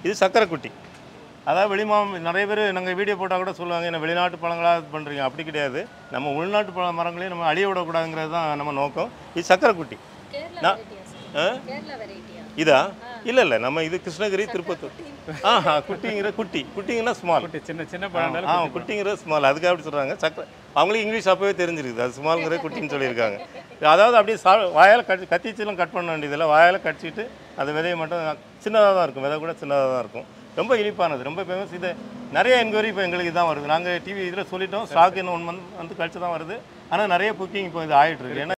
இது சக்கரை குட்டி அதாவது வெளிமா நிறைய பேர் நாங்கள் வீடியோ போட்டால் கூட சொல்லுவாங்க என்ன வெளிநாட்டு பழங்களாக இது பண்ணுறீங்க அப்படி கிடையாது நம்ம உள்நாட்டு பழ மரங்களையும் நம்ம அழிய விடக்கூடாதுங்கிறது தான் நம்ம நோக்கம் இது சக்கரை குட்டி கேரளா நான்- வெரைட்டியா ஆ? கேரளா வெரைட்டியா இதா இல்லை இல்லை நம்ம இது கிருஷ்ணகிரி திருப்பத்தூர் ஆஹா குட்டிங்கிற குட்டி குட்டிங்கன்னா ஸ்மால் குட்டி சின்ன சின்ன ஆ பழம் குட்டிங்கிற ஸ்மால் அதுக்காக அப்படி சொல்கிறாங்க சக்கரை அவங்களுக்கு இங்கிலீஷ் அப்போவே தெரிஞ்சிருக்குது அது ஸ்மால்ங்கிற குட்டின்னு சொல்லியிருக்காங்க அதாவது அப்படியே சா வாயால் கட் கத்திச்செல்லாம் கட் பண்ண வேண்டியதில்லை வாயால் கடிச்சிட்டு அது விதையை மட்டும் சின்னதாக தான் இருக்கும் விதை கூட சின்னதாக தான் இருக்கும் ரொம்ப இனிப்பானது ரொம்ப ஃபேமஸ் இது நிறைய என்கொயரி இப்போ எங்களுக்கு தான் வருது நாங்கள் டிவி இதில் சொல்லிட்டோம் ஸ்டாக் இன்னும் ஒன் மந்த் வந்து கழிச்சு தான் வருது ஆனால் நிறைய புக்கிங் இப்போ இது ஆகிட்டு இருக்கு ஏன்னா